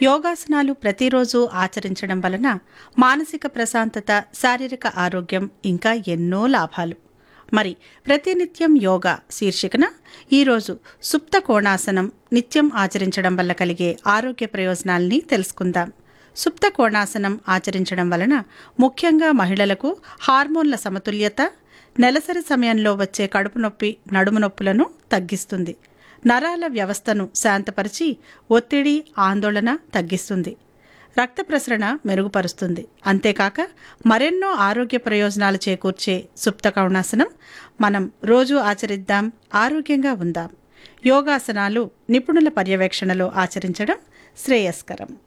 యోగాసనాలు ప్రతిరోజు ఆచరించడం వలన మానసిక ప్రశాంతత శారీరక ఆరోగ్యం ఇంకా ఎన్నో లాభాలు మరి ప్రతినిత్యం యోగా శీర్షికన ఈరోజు సుప్త కోణాసనం నిత్యం ఆచరించడం వల్ల కలిగే ఆరోగ్య ప్రయోజనాల్ని తెలుసుకుందాం సుప్త కోణాసనం ఆచరించడం వలన ముఖ్యంగా మహిళలకు హార్మోన్ల సమతుల్యత నెలసరి సమయంలో వచ్చే కడుపు నొప్పి నడుము నొప్పులను తగ్గిస్తుంది నరాల వ్యవస్థను శాంతపరిచి ఒత్తిడి ఆందోళన తగ్గిస్తుంది రక్త ప్రసరణ మెరుగుపరుస్తుంది అంతేకాక మరెన్నో ఆరోగ్య ప్రయోజనాలు చేకూర్చే సుప్త కౌణాసనం మనం రోజు ఆచరిద్దాం ఆరోగ్యంగా ఉందాం యోగాసనాలు నిపుణుల పర్యవేక్షణలో ఆచరించడం శ్రేయస్కరం